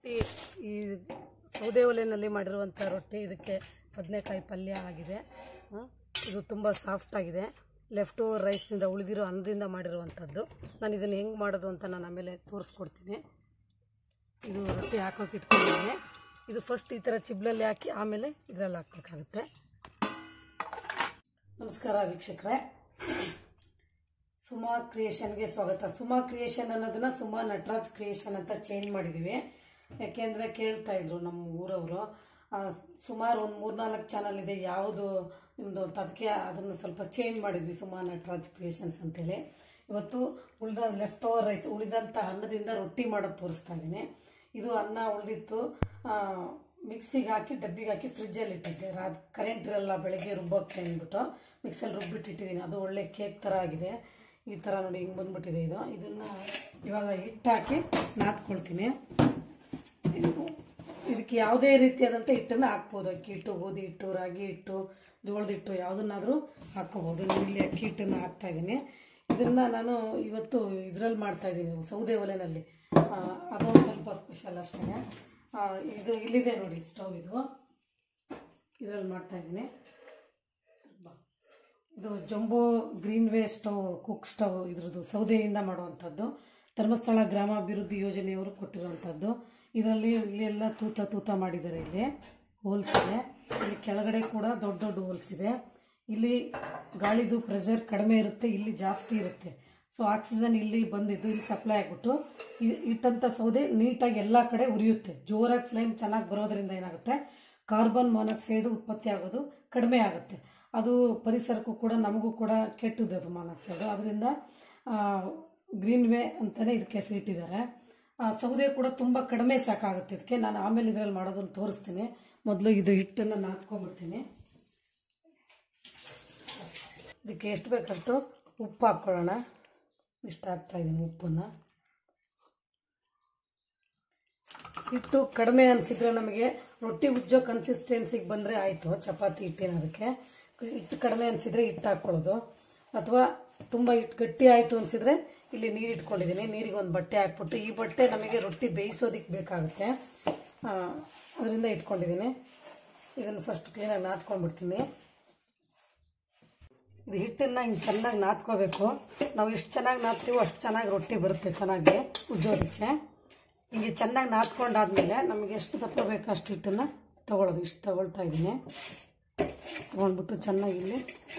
ರೊಟ್ಟಿ ಈ ಸೌದೆ ಒಲೆಯಲ್ಲಿ ಮಾಡಿರುವಂಥ ರೊಟ್ಟಿ ಇದಕ್ಕೆ ಬದನೆಕಾಯಿ ಪಲ್ಯ ಆಗಿದೆ ಹ? ಇದು ತುಂಬ ಸಾಫ್ಟ್ ಆಗಿದೆ ಲೆಫ್ಟ್ ಓವರ್ ರೈಸ್ನಿಂದ ಉಳಿದಿರೋ ಅನ್ನದಿಂದ ಮಾಡಿರುವಂಥದ್ದು ನಾನು ಇದನ್ನು ಹೆಂಗೆ ಮಾಡೋದು ಅಂತ ನಾನು ಆಮೇಲೆ ತೋರಿಸ್ಕೊಡ್ತೀನಿ ಇದು ರೊಟ್ಟಿ ಹಾಕೋಕೆ ಇಟ್ಕೊಂಡಿದ್ದೀನಿ ಇದು ಫಸ್ಟ್ ಈ ಥರ ಚಿಬ್ಲಲ್ಲಿ ಹಾಕಿ ಆಮೇಲೆ ಇದರಲ್ಲಿ ಹಾಕ್ಬೇಕಾಗುತ್ತೆ ನಮಸ್ಕಾರ ವೀಕ್ಷಕರೇ ಸುಮಾ ಕ್ರಿಯೇಷನ್ಗೆ ಸ್ವಾಗತ ಸುಮಾ ಕ್ರಿಯೇಷನ್ ಅನ್ನೋದನ್ನ ಸುಮಾ ನಟರಾಜ್ ಕ್ರಿಯೇಷನ್ ಅಂತ ಚೇಂಜ್ ಮಾಡಿದ್ದೀವಿ ಯಾಕೆಂದರೆ ಕೇಳ್ತಾ ಇದ್ರು ನಮ್ಮ ಊರವರು ಸುಮಾರು ಒಂದು ಮೂರ್ನಾಲ್ಕು ಚಾನಲ್ ಇದೆ ಯಾವುದು ನಿಮ್ಮದು ಅಂತ ಅದಕ್ಕೆ ಅದನ್ನು ಸ್ವಲ್ಪ ಚೇಂಜ್ ಮಾಡಿದ್ವಿ ಸುಮಾ ನಟರಾಜ್ ಕ್ರಿಯೇಷನ್ಸ್ ಅಂತೇಳಿ ಇವತ್ತು ಉಳಿದ ಲೆಫ್ಟ್ ಓವರ್ ರೈಸ್ ಉಳಿದಂಥ ಅನ್ನದಿಂದ ರೊಟ್ಟಿ ಮಾಡೋದು ತೋರಿಸ್ತಾ ಇದ್ದೀನಿ ಇದು ಅನ್ನ ಉಳಿದಿತ್ತು ಮಿಕ್ಸಿಗೆ ಹಾಕಿ ಡಬ್ಬಿಗೆ ಹಾಕಿ ಫ್ರಿಜ್ಜಲ್ಲಿ ಇಟ್ಟಿದ್ದೆ ರಾ ಕರೆಂಟ್ ಇರಲ್ಲ ಬೆಳಗ್ಗೆ ರುಬ್ಬೋಕ್ಕೆ ಅಂದ್ಬಿಟ್ಟು ಮಿಕ್ಸಲ್ಲಿ ರುಬ್ಬಿಟ್ಟಿಟ್ಟಿದ್ದೀನಿ ಅದು ಒಳ್ಳೆ ಕೇಕ್ ಥರ ಆಗಿದೆ ಈ ಥರ ನೋಡಿ ಹಿಂಗೆ ಬಂದ್ಬಿಟ್ಟಿದೆ ಇದು ಇದನ್ನು ಇವಾಗ ಹಿಟ್ಟು ಹಾಕಿ ನಾದ್ಕೊಳ್ತೀನಿ ಇದು- ಇದಕ್ಕೆ ಯಾವುದೇ ರೀತಿಯಾದಂಥ ಹಿಟ್ಟನ್ನು ಹಾಕ್ಬೋದು ಅಕ್ಕಿ ಹಿಟ್ಟು ಗೋಧಿ ಹಿಟ್ಟು ರಾಗಿ ಹಿಟ್ಟು ಜೋಳದ ಹಿಟ್ಟು ಯಾವುದನ್ನಾದರೂ ಹಾಕ್ಕೋಬೋದು ನಾನು ಇಲ್ಲಿ ಅಕ್ಕಿ ಹಿಟ್ಟನ್ನು ಹಾಕ್ತಾ ಇದ್ದೀನಿ ಇದನ್ನು ನಾನು ಇವತ್ತು ಇದರಲ್ಲಿ ಮಾಡ್ತಾ ಇದ್ದೀನಿ ಸೌದೆ ಒಲೆನಲ್ಲಿ ಆ, ಅದೊಂದು ಸ್ವಲ್ಪ ಸ್ಪೆಷಲ್ ಅಷ್ಟೇ ಇದು ಇಲ್ಲಿದೆ ನೋಡಿ ಸ್ಟವ್ ಇದು ಇದರಲ್ಲಿ ಮಾಡ್ತಾ ಇದ್ದೀನಿ ಇದು jumbo green way stove cook stove ಇದ್ರದ್ದು ಸೌದೆಯಿಂದ ಮಾಡುವಂಥದ್ದು ಧರ್ಮಸ್ಥಳ ಗ್ರಾಮಾಭಿವೃದ್ಧಿ ಯೋಜನೆಯವರು ಕೊಟ್ಟಿರುವಂಥದ್ದು ಇದರಲ್ಲಿ ಇಲ್ಲಿ ಎಲ್ಲ ತೂತ ತೂತ ಮಾಡಿದ್ದಾರೆ ಇಲ್ಲಿ ಹೋಲ್ಸ್ ಇದೆ ಇಲ್ಲಿ ಕೆಳಗಡೆ ಕೂಡ ದೊಡ್ಡ ದೊಡ್ಡ ಹೋಲ್ಸ್ ಇದೆ ಇಲ್ಲಿ ಗಾಳಿದು ಪ್ರೆಷರ್ ಕಡಿಮೆ ಇರುತ್ತೆ ಇಲ್ಲಿ ಜಾಸ್ತಿ ಇರುತ್ತೆ ಸೊ ಆಕ್ಸಿಜನ್ ಇಲ್ಲಿ ಬಂದಿದ್ದು ಇಲ್ಲಿ ಸಪ್ಲೈ ಆಗಿಬಿಟ್ಟು ಇಟ್ಟಂಥ ಸೌದೆ ನೀಟಾಗಿ ಎಲ್ಲ ಕಡೆ ಉರಿಯುತ್ತೆ ಜೋರಾಗಿ ಫ್ಲೇಮ್ ಚೆನ್ನಾಗಿ ಬರೋದ್ರಿಂದ ಏನಾಗುತ್ತೆ ಕಾರ್ಬನ್ ಮಾನಾಕ್ಸೈಡ್ ಉತ್ಪತ್ತಿ ಆಗೋದು ಕಡಿಮೆ ಆಗುತ್ತೆ ಅದು ಪರಿಸರಕ್ಕೂ ಕೂಡ ನಮಗೂ ಕೂಡ ಕೆಟ್ಟದ್ದು ಅದು ಮಾನಾಕ್ಸೈಡು ಅದರಿಂದ ಗ್ರೀನ್ ವೇ ಅಂತಲೇ ಇದಕ್ಕೆ ಹೆಸರು ಇಟ್ಟಿದ್ದಾರೆ ಆ, ಸೌದೆ ಕೂಡ ತುಂಬ ಕಡಿಮೆ ಸಾಕಾಗುತ್ತೆ ಇದಕ್ಕೆ ನಾನು ಆಮೇಲೆ ಇದರಲ್ಲಿ ಮಾಡೋದನ್ನು ತೋರಿಸ್ತೀನಿ ಮೊದಲು ಇದು ಹಿಟ್ಟನ್ನು ನಾದ್ಕೊಂಡ್ಬಿಡ್ತೀನಿ ಇದಕ್ಕೆ ಎಷ್ಟು ಬೇಕಷ್ಟು ಉಪ್ಪು ಹಾಕ್ಕೊಳ್ಳೋಣ ಇಷ್ಟು ಹಾಕ್ತಾ ಇದ್ದೀನಿ ಉಪ್ಪನ್ನು ಹಿಟ್ಟು ಕಡಿಮೆ ಅನಿಸಿದ್ರೆ ನಮಗೆ ರೊಟ್ಟಿ ಉಜ್ಜೋ ಕನ್ಸಿಸ್ಟೆನ್ಸಿಗೆ ಬಂದರೆ ಆಯಿತು ಚಪಾತಿ ಹಿಟ್ಟಿನ ಅದಕ್ಕೆ ಹಿಟ್ಟು ಕಡಿಮೆ ಅನಿಸಿದ್ರೆ ಹಿಟ್ಟು ಹಾಕ್ಕೊಳ್ಳೋದು ಅಥವಾ ತುಂಬ ಹಿಟ್ಟು ಗಟ್ಟಿ ಆಯಿತು ಅನಿಸಿದ್ರೆ ಇಲ್ಲಿ ನೀರು ಇಟ್ಕೊಂಡಿದ್ದೀನಿ ನೀರಿಗೆ ಒಂದು ಬಟ್ಟೆ ಹಾಕ್ಬಿಟ್ಟು ಈ ಬಟ್ಟೆ ನಮಗೆ ರೊಟ್ಟಿ ಬೇಯಿಸೋದಕ್ಕೆ ಬೇಕಾಗುತ್ತೆ ಅದರಿಂದ ಇಟ್ಕೊಂಡಿದ್ದೀನಿ ಇದನ್ನು ಫಸ್ಟ್ ಕ್ಲೀನಾಗಿ ನಾದ್ಕೊಂಡ್ಬಿಡ್ತೀನಿ ಇದು ಹಿಟ್ಟನ್ನು ಹಿಂಗೆ ಚೆನ್ನಾಗಿ ನಾದ್ಕೋಬೇಕು ನಾವು ಎಷ್ಟು ಚೆನ್ನಾಗಿ ನಾದ್ತೀವೋ ಅಷ್ಟು ಚೆನ್ನಾಗಿ ರೊಟ್ಟಿ ಬರುತ್ತೆ ಚೆನ್ನಾಗಿ ಉಜ್ಜೋದಕ್ಕೆ ಹಿಂಗೆ ಚೆನ್ನಾಗಿ ನಾದ್ಕೊಂಡಾದ್ಮೇಲೆ ನಮಗೆ ಎಷ್ಟು ದಪ್ಪ ಬೇಕೋ ಅಷ್ಟು ಹಿಟ್ಟನ್ನು ತೊಗೊಳೋದು ಇಷ್ಟು ತಗೊಳ್ತಾ ಇದ್ದೀನಿ ತೊಗೊಂಡ್ಬಿಟ್ಟು ಚೆನ್ನಾಗಿ ಇಲ್ಲಿ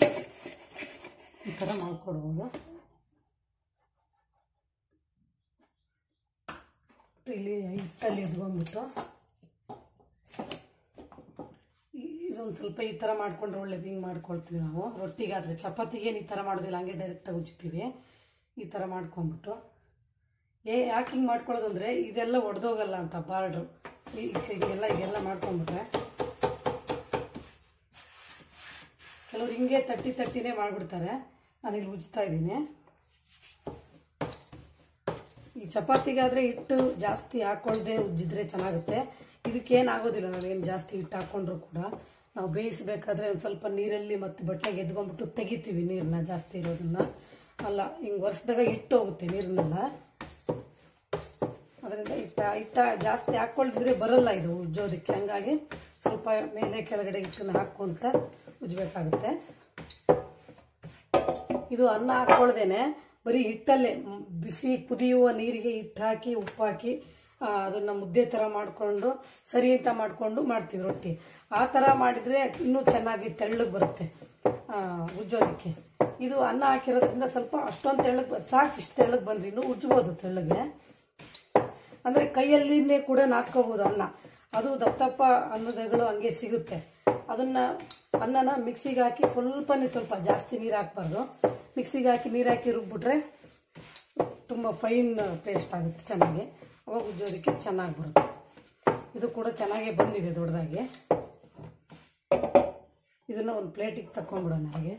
ಈ ಥರ ಮಾಡ್ಕೊಡ್ಬೋದು ಇಲ್ಲಿ ಹಿಟ್ಟಲ್ಲಿ ಇದ್ಕೊಂಡ್ಬಿಟ್ಟು ಈ- ಇದೊಂದು ಸ್ವಲ್ಪ ಈ ಥರ ಮಾಡ್ಕೊಂಡ್ರೆ ಒಳ್ಳೇದು ಹಿಂಗೆ ಮಾಡ್ಕೊಳ್ತೀವಿ ನಾವು ರೊಟ್ಟಿಗಾದರೆ ಚಪಾತಿಗೆ ಈ ಥರ ಮಾಡೋದಿಲ್ಲ ಹಂಗೆ ಡೈರೆಕ್ಟಾಗಿ ಉಜ್ತೀವಿ ಈ ಥರ ಮಾಡ್ಕೊಂಬಿಟ್ಟು ಏ ಯಾಕೆ ಹಿಂಗೆ ಮಾಡ್ಕೊಳ್ಳೋದು ಅಂದರೆ ಇದೆಲ್ಲ ಒಡೆದೋಗಲ್ಲ ಅಂತ ಬಾರ್ಡ್ರು ಇದೆಲ್ಲ ಇದೆಲ್ಲ ಮಾಡ್ಕೊಂಬಿಟ್ರೆ ಕೆಲವ್ರು ಹಿಂಗೆ ತಟ್ಟಿ ತಟ್ಟಿನೇ ಮಾಡಿಬಿಡ್ತಾರೆ ನಾನಿಲ್ಲಿ ಉಜ್ತಾ ಇದ್ದೀನಿ ಈ ಚಪಾತಿಗಾದರೆ ಹಿಟ್ಟು ಜಾಸ್ತಿ ಹಾಕ್ಕೊಳ್ದೆ ಉಜ್ಜಿದ್ರೆ ಚೆನ್ನಾಗುತ್ತೆ ಇದಕ್ಕೇನಾಗೋದಿಲ್ಲ ನಾವೇನು ಜಾಸ್ತಿ ಹಿಟ್ಟು ಹಾಕ್ಕೊಂಡ್ರು ಕೂಡ ನಾವು ಬೇಯಿಸಬೇಕಾದ್ರೆ ಒಂದು ಸ್ವಲ್ಪ ನೀರಲ್ಲಿ ಮತ್ತು ಬಟ್ಟೆಗೆ ಎದ್ಕೊಂಡ್ಬಿಟ್ಟು ತೆಗಿತೀವಿ ನೀರನ್ನ ಜಾಸ್ತಿ ಇರೋದನ್ನ ಅಲ್ಲ ಹಿಂಗೆ ಒರೆಸ್ದಾಗ ಹಿಟ್ಟು ಹೋಗುತ್ತೆ ನೀರನ್ನೆಲ್ಲ ಅದರಿಂದ ಹಿಟ್ಟ ಹಿಟ್ಟ ಜಾಸ್ತಿ ಹಾಕ್ಕೊಳ್ತಿದ್ರೆ ಬರಲ್ಲ ಇದು ಉಜ್ಜೋದಕ್ಕೆ ಹಂಗಾಗಿ ಸ್ವಲ್ಪ ಮೇಲೆ ಕೆಳಗಡೆ ಹಿಟ್ಟನ್ನು ಹಾಕ್ಕೊಂತ ಉಜ್ಬೇಕಾಗುತ್ತೆ ಇದು ಅನ್ನ ಹಾಕ್ಕೊಳ್ದೇನೆ ಬರೀ ಹಿಟ್ಟಲ್ಲೇ ಮ್, ಬಿಸಿ ಕುದಿಯುವ ನೀರಿಗೆ ಹಿಟ್ಟು ಹಾಕಿ ಉಪ್ಪು ಹಾಕಿ ಆ, ಅದನ್ನ ಮುದ್ದೆ ಥರ ಮಾಡಿಕೊಂಡು ಸರಿ ಅಂತ ಮಾಡಿಕೊಂಡು ಮಾಡ್ತೀವಿ ರೊಟ್ಟಿ ಆ ಥರ ಮಾಡಿದರೆ ಇನ್ನೂ ಚೆನ್ನಾಗಿ ತೆಳ್ಳಗೆ ಬರುತ್ತೆ ಆ, ಉಜ್ಜೋದಕ್ಕೆ ಇದು ಅನ್ನ ಹಾಕಿರೋದ್ರಿಂದ ಸ್ವಲ್ಪ ಅಷ್ಟೊಂದು ತೆಳ್ಳಗೆ ಬ- ಸಾಕು ಇಷ್ಟು ತೆಳ್ಳಗೆ ಬಂದ್ರೆ ಇನ್ನೂ ಉಜ್ಬೋದು ತೆಳ್ಳಗೆ ಅಂದರೆ ಕೈಯಲ್ಲಿನೇ ಕೂಡ ನಾದ್ಕೋಬೋದು ಅನ್ನ ಅದು ದಪ್ಪ ದಪ್ಪ ಅನ್ನದಗಳು ಹಂಗೆ ಸಿಗುತ್ತೆ ಅದನ್ನ ಅನ್ನನ ಮಿಕ್ಸಿಗೆ ಹಾಕಿ ಸ್ವಲ್ಪನೇ ಸ್ವಲ್ಪ ಜಾಸ್ತಿ ನೀರು ಹಾಕ್ಬಾರ್ದು ಮಿಕ್ಸಿಗೆ ಹಾಕಿ ನೀರು ಹಾಕಿ ರುಬ್ಬಿಟ್ರೆ ತುಂಬ ಫೈನ್ ಪೇಸ್ಟ್ ಆಗುತ್ತೆ ಚೆನ್ನಾಗಿ ಅವಾಗ ಉಜ್ಜೋದಕ್ಕೆ ಚೆನ್ನಾಗಿ ಬರುತ್ತೆ ಇದು ಕೂಡ ಚೆನ್ನಾಗೇ ಬಂದಿದೆ ದೊಡ್ಡದಾಗಿ ಇದನ್ನು ಒಂದು ಪ್ಲೇಟಿಗೆ ತಗೊಂಡ್ಬಿಡೋಣ ಹಾಗೆ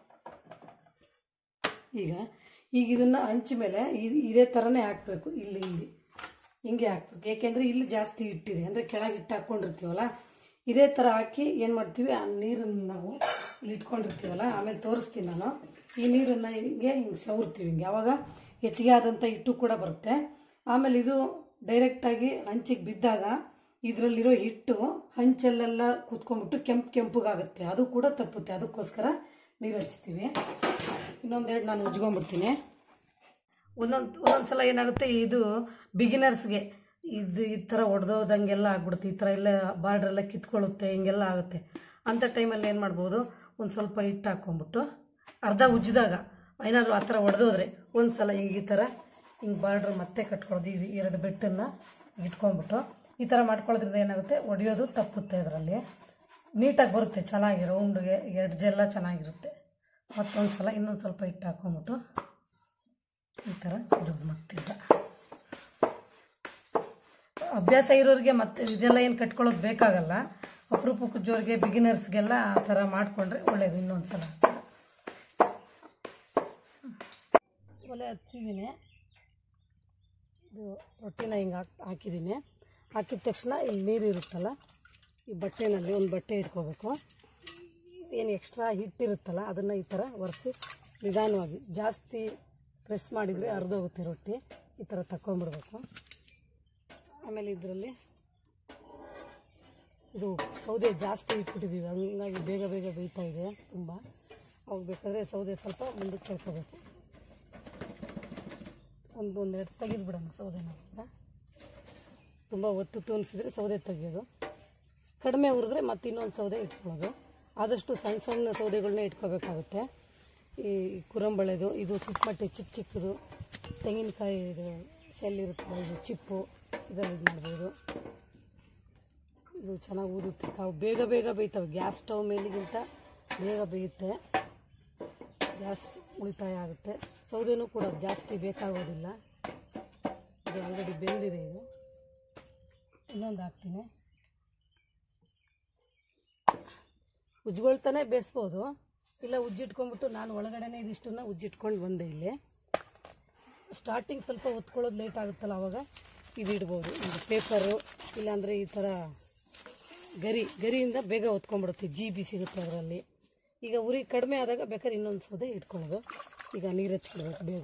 ಈಗ ಈಗ ಇದನ್ನು ಹಂಚ ಮೇಲೆ ಇದ್- ಇದೇ ಥರನೇ ಹಾಕಬೇಕು ಇಲ್ಲಿ ಇಲ್ಲಿ ಹಿಂಗೆ ಹಾಕ್ಬೇಕು ಏಕೆಂದರೆ ಇಲ್ಲಿ ಜಾಸ್ತಿ ಇಟ್ಟಿದೆ ಅಂದರೆ ಕೆಳಗೆ ಇಟ್ಟು ಹಾಕ್ಕೊಂಡಿರ್ತೀವಲ್ಲ ಇದೇ ಥರ ಹಾಕಿ ಏನು ಮಾಡ್ತೀವಿ ಆ ನೀರನ್ನು ನಾವು ಇಲ್ಲಿ ಇಟ್ಕೊಂಡಿರ್ತೀವಲ್ಲ ಆಮೇಲೆ ತೋರಿಸ್ತೀನಿ ನಾನು ಈ ನೀರನ್ನು ಹಿಂಗೆ ಹಿಂಗೆ ಸವರ್ತೀವಿ ಹಿಂಗೆ ಆವಾಗ ಹೆಚ್ಚಿಗೆ ಆದಂಥ ಹಿಟ್ಟು ಕೂಡ ಬರುತ್ತೆ ಆಮೇಲೆ ಇದು ಡೈರೆಕ್ಟಾಗಿ ಹಂಚಿಗೆ ಬಿದ್ದಾಗ ಇದರಲ್ಲಿರೋ ಹಿಟ್ಟು ಹಂಚಲ್ಲೆಲ್ಲ ಕೂತ್ಕೊಂಡ್ಬಿಟ್ಟು ಕೆಂಪು ಕೆಂಪಗಾಗುತ್ತೆ ಅದು ಕೂಡ ತಪ್ಪುತ್ತೆ ಅದಕ್ಕೋಸ್ಕರ ನೀರು ಹಚ್ತೀವಿ ಇನ್ನೊಂದೆರಡು ನಾನು ಉಜ್ಕೊಂಡ್ಬಿಡ್ತೀನಿ ಒಂದೊಂದು ಒಂದೊಂದು ಸಲ ಏನಾಗುತ್ತೆ ಇದು ಬಿಗಿನರ್ಸ್ಗೆ ಇದು ಈ ಥರ ಒಡೆದೋದಂಗೆಲ್ಲ ಆಗ್ಬಿಡುತ್ತೆ ಈ ಥರ ಎಲ್ಲ ಬಾರ್ಡ್ರೆಲ್ಲ ಕಿತ್ಕೊಳ್ಳುತ್ತೆ ಹಿಂಗೆಲ್ಲ ಆಗುತ್ತೆ ಅಂಥ ಟೈಮಲ್ಲಿ ಏನು ಮಾಡ್ಬೋದು ಒಂದು ಸ್ವಲ್ಪ ಹಿಟ್ಟು ಹಾಕ್ಕೊಂಬಿಟ್ಟು ಅರ್ಧ ಉಜ್ಜಿದಾಗ ಏನಾದರೂ ಆ ಥರ ಒಡೆದೋದ್ರೆ ಒಂದು ಸಲ ಹಿಂಗೆ ಈ ಥರ ಹಿಂಗೆ ಬಾರ್ಡ್ರ್ ಮತ್ತೆ ಕಟ್ಕೊಳ್ಳೋದು ಇದು ಎರಡು ಬೆಟ್ಟನ್ನು ಇಟ್ಕೊಂಡ್ಬಿಟ್ಟು ಈ ಥರ ಮಾಡ್ಕೊಳ್ಳೋದ್ರಿಂದ ಏನಾಗುತ್ತೆ ಒಡೆಯೋದು ತಪ್ಪುತ್ತೆ ಅದರಲ್ಲಿ ನೀಟಾಗಿ ಬರುತ್ತೆ ಚೆನ್ನಾಗಿ ರೌಂಡ್ಗೆ ಎಡ್ಜೆಲ್ಲ ಚೆನ್ನಾಗಿರುತ್ತೆ ಮತ್ತೊಂದು ಸಲ ಇನ್ನೊಂದು ಸ್ವಲ್ಪ ಹಿಟ್ಟು ಹಾಕ್ಕೊಂಬಿಟ್ಟು ಈ ಥರ ಇದು ಮಾಡ್ತಿದ್ದ ಅಭ್ಯಾಸ ಇರೋರಿಗೆ ಮತ್ತೆ ಇದೆಲ್ಲ ಏನು ಕಟ್ಕೊಳ್ಳೋದು ಬೇಕಾಗಲ್ಲ ಅಪರೂಪ ಕುಜ್ಜೋರಿಗೆ ಬಿಗಿನರ್ಸ್ಗೆಲ್ಲ ಆ ಥರ ಮಾಡಿಕೊಂಡ್ರೆ ಒಳ್ಳೇದು ಇನ್ನೊಂದು ಸಲ ಒಲೆ ಹಚ್ಚಿದ್ದೀನಿ ಇದು ರೊಟ್ಟಿನ ಹಿಂಗೆ ಹಾಕಿ ಹಾಕಿದ್ದೀನಿ ಹಾಕಿದ ತಕ್ಷಣ ಇಲ್ಲಿ ನೀರು ಇರುತ್ತಲ್ಲ ಈ ಬಟ್ಟೆನಲ್ಲಿ ಒಂದು ಬಟ್ಟೆ ಇಟ್ಕೋಬೇಕು ಏನು ಎಕ್ಸ್ಟ್ರಾ ಹಿಟ್ಟಿರುತ್ತಲ್ಲ ಅದನ್ನು ಈ ಥರ ಒರೆಸಿ ನಿಧಾನವಾಗಿ ಜಾಸ್ತಿ ಪ್ರೆಸ್ ಮಾಡಿದರೆ ಅರ್ಧೋಗುತ್ತೆ ರೊಟ್ಟಿ ಈ ಥರ ತಗೊಂಬಿಡ್ಬೇಕು ಆಮೇಲೆ ಇದರಲ್ಲಿ ಇದು ಸೌದೆ ಜಾಸ್ತಿ ಇಟ್ಬಿಟ್ಟಿದ್ದೀವಿ ಹಂಗಾಗಿ ಬೇಗ ಬೇಗ ಬೇಯ್ತಾ ಇದೆ ತುಂಬ ಅವಾಗ ಬೇಕಾದರೆ ಸೌದೆ ಸ್ವಲ್ಪ ಮುಂದಕ್ಕೆ ಕೆಳ್ಕೋಬೇಕು ಒಂದು ಒಂದೆರಡು ತೆಗೆದುಬಿಡೋಣ ಸೌದೆನ ಈಗ ತುಂಬ ಒತ್ತು ತೋನಿಸಿದ್ರೆ ಸೌದೆ ತೆಗಿಯೋದು ಕಡಿಮೆ ಉರಿದ್ರೆ ಮತ್ತೆ ಇನ್ನೊಂದು ಸೌದೆ ಇಟ್ಕೊಳ್ಳೋದು ಆದಷ್ಟು ಸಣ್ಣ ಸಣ್ಣ ಸೌದೆಗಳನ್ನ ಇಟ್ಕೋಬೇಕಾಗುತ್ತೆ ಈ ಕುರಂಬಳೆದು ಇದು ಚಿಕ್ಕಮಟ್ಟೆ ಚಿಕ್ಕ ಚಿಕ್ಕದು ತೆಂಗಿನಕಾಯಿ ಇದು ಶೆಲ್ ಇರುತ್ತಲ್ಲ ಇದು ಚಿಪ್ಪು ಇದರಲ್ಲಿ ಇದು ಮಾಡ್ಬೋದು ಇದು ಚೆನ್ನಾಗಿ ಊದುತ್ತೆ ಅವು ಬೇಗ ಬೇಗ ಬೇಯ್ತವೆ ಗ್ಯಾಸ್ ಸ್ಟವ್ ಮೇಲಿಗಿಂತ ಬೇಗ ಬೇಯುತ್ತೆ ಗ್ಯಾಸ್ ಉಳಿತಾಯ ಆಗುತ್ತೆ ಸೌದೆನೂ ಕೂಡ ಜಾಸ್ತಿ ಬೇಕಾಗೋದಿಲ್ಲ ಇದು ಆಲ್ರೆಡಿ ಬೆಂದಿದೆ ಇದು ಇನ್ನೊಂದು ಹಾಕ್ತೀನಿ ಉಜ್ಕೊಳ್ತಾನೆ ಬೇಯಿಸ್ಬೋದು ಇಲ್ಲ ಉಜ್ಜಿಟ್ಕೊಂಡ್ಬಿಟ್ಟು ನಾನು ಒಳಗಡೆನೆ ಇದಿಷ್ಟನ್ನ ಉಜ್ಜಿಟ್ಕೊಂಡು ಬಂದೆ ಇಲ್ಲಿ ಸ್ಟಾರ್ಟಿಂಗ್ ಸ್ವಲ್ಪ ಒತ್ಕೊಳ್ಳೋದು ಲೇಟ್ ಆಗುತ್ತಲ್ಲ ಅವಾಗ ಇದು ಇಡ್ಬೋದು ಇದು ಪೇಪರು ಇಲ್ಲಾಂದರೆ ಈ ಥರ ಗರಿ ಗರಿಯಿಂದ ಬೇಗ ಒತ್ಕೊಂಡ್ಬಿಡುತ್ತೆ ಜಿ ಬಿ ಸಿಗುತ್ತೆ ಅದರಲ್ಲಿ ಈಗ ಉರಿ ಕಡಿಮೆ ಆದಾಗ ಬೇಕಾದ್ರೆ ಇನ್ನೊಂದು ಸೌದೆ ಇಟ್ಕೊಳ್ಳೋದು ಈಗ ನೀರು ಹಚ್ಕೊಳ್ಬೇಕು ಬೇಗ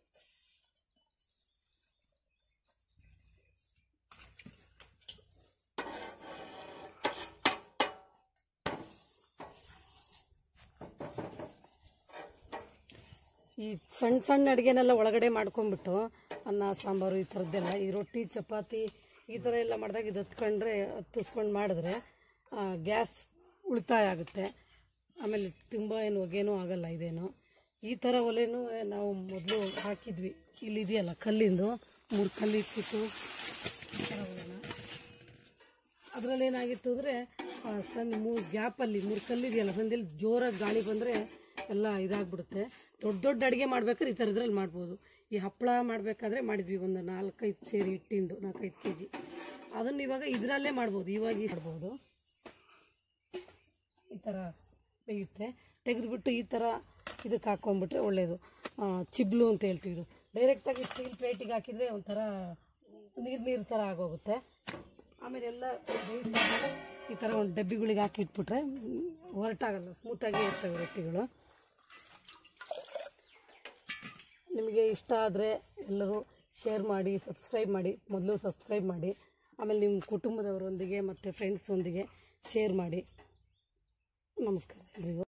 ಈ ಸಣ್ಣ ಸಣ್ಣ ಅಡುಗೆನೆಲ್ಲ ಒಳಗಡೆ ಮಾಡ್ಕೊಂಡ್ಬಿಟ್ಟು ಅನ್ನ ಸಾಂಬಾರು ಈ ಥರದ್ದೆಲ್ಲ ಈ ರೊಟ್ಟಿ ಚಪಾತಿ ಈ ಥರ ಎಲ್ಲ ಮಾಡಿದಾಗ ಇದು ಹತ್ಕೊಂಡ್ರೆ ಹತ್ತಿಸ್ಕೊಂಡು ಮಾಡಿದ್ರೆ ಗ್ಯಾಸ್ ಉಳಿತಾಯ ಆಗುತ್ತೆ ಆಮೇಲೆ ತುಂಬ ಏನು ಹೊಗೆನೂ ಆಗಲ್ಲ ಇದೇನು ಈ ಥರ ಒಲೆನೂ ನಾವು ಮೊದಲು ಹಾಕಿದ್ವಿ ಇಲ್ಲಿ ಇದೆಯಲ್ಲ ಕಲ್ಲಿಂದು ಮೂರು ಕಲ್ಲು ಇಟ್ಬಿಟ್ಟು ಈ ಥರ ಒಲೆನ ಅದರಲ್ಲಿ ಏನಾಗಿತ್ತು ಅಂದರೆ ಸಂದ್ ಮೂರು ಗ್ಯಾಪಲ್ಲಿ ಮೂರು ಕಲ್ಲಿದೆಯಲ್ಲ ಸಂದಲ್ಲಿ ಜೋರಾಗಿ ಗಾಳಿ ಬಂದರೆ ಎಲ್ಲ ಇದಾಗ್ಬಿಡುತ್ತೆ ದೊಡ್ಡ ದೊಡ್ಡ ಅಡುಗೆ ಮಾಡ್ಬೇಕಾದ್ರೆ ಈ ಥರದ್ರಲ್ಲಿ ಮಾಡ್ಬೋದು ಈ ಹಪ್ಪಳ ಮಾಡಬೇಕಾದ್ರೆ ಮಾಡಿದ್ವಿ ಒಂದು ನಾಲ್ಕೈದು ಸೇರಿ ಹಿಟ್ಟಿಂದು ನಾಲ್ಕೈದು ಕೆ ಜಿ ಅದನ್ನು ಇವಾಗ ಇದರಲ್ಲೇ ಮಾಡ್ಬೋದು ಇವಾಗ ಈ ಮಾಡ್ಬೋದು ಈ ಥರ ಬೇಯುತ್ತೆ ತೆಗೆದುಬಿಟ್ಟು ಈ ಥರ ಇದಕ್ಕೆ ಹಾಕ್ಕೊಂಡ್ಬಿಟ್ರೆ ಒಳ್ಳೆಯದು ಆ, ಚಿಬ್ಲು ಅಂತ ಹೇಳ್ತೀವಿ ಇದು ಡೈರೆಕ್ಟಾಗಿ ಸ್ಟೀಲ್ ಪ್ಲೇಟಿಗೆ ಹಾಕಿದರೆ ಒಂಥರ ನೀರು ನೀರು ಥರ ಆಗೋಗುತ್ತೆ ಆಮೇಲೆ ಎಲ್ಲ ಬೇಯಿಸಾದ್ಮೇಲೆ ಈ ಥರ ಒಂದು ಡಬ್ಬಿಗಳಿಗೆ ಹಾಕಿ ಇಟ್ಬಿಟ್ರೆ ಹೊರಟಾಗಲ್ಲ ಸ್ಮೂತಾಗಿ ಇರ್ತವೆ ರೊಟ್ಟಿಗಳು ನಿಮಗೆ ಇಷ್ಟ ಆದರೆ ಎಲ್ಲರೂ ಶೇರ್ ಮಾಡಿ ಸಬ್ಸ್ಕ್ರೈಬ್ ಮಾಡಿ ಮೊದಲು ಸಬ್ಸ್ಕ್ರೈಬ್ ಮಾಡಿ ಆಮೇಲೆ ನಿಮ್ಮ ಕುಟುಂಬದವರೊಂದಿಗೆ ಮತ್ತು ಫ್ರೆಂಡ್ಸೊಂದಿಗೆ ಶೇರ್ ಮಾಡಿ ನಮಸ್ಕಾರ ಎಲ್ರಿಗೂ